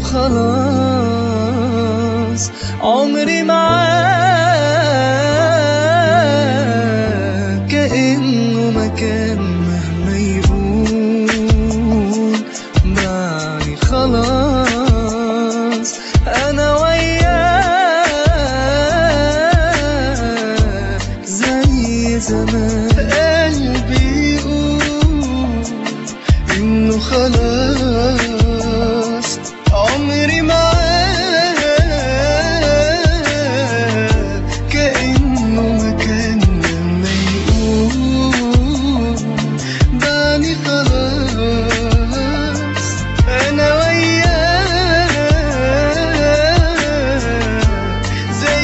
خلاص عمري معاه كأنه مكان مهما يقول معني خلاص أنا وياه زي زمان قلبي يقول إنه خلاص عمري معاه كأنه مكان لما يقول باني خلاص أنا وياه زي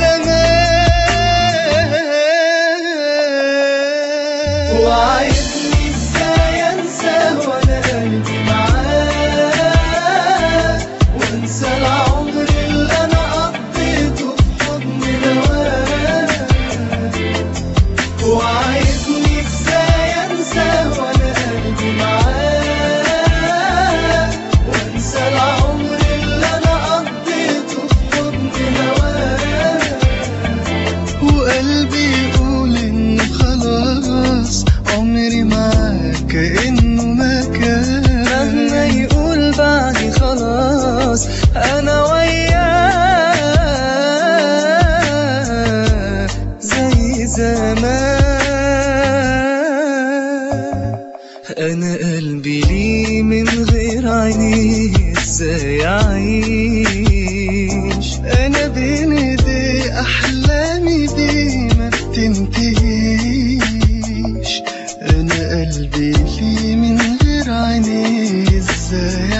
زمان وعايزني ازاي انساه وانا قلبي معاه وانسى العمر اللي انا قضيته في حضن هواه وعايزني ازاي انساه وانا قلبي معاه وانسى العمر اللي انا قضيته في حضن هواه وقلبي يقول انه خلاص عمري معاك كأنه مكان مهما يقول بعدي خلاص انا وياه زي زمان انا قلبي ليه من غير عينيه ازاي اعيش انا بين ايدي احلامي دي ما بتنتهيش انا قلبي ليه من غير عينيه ازاي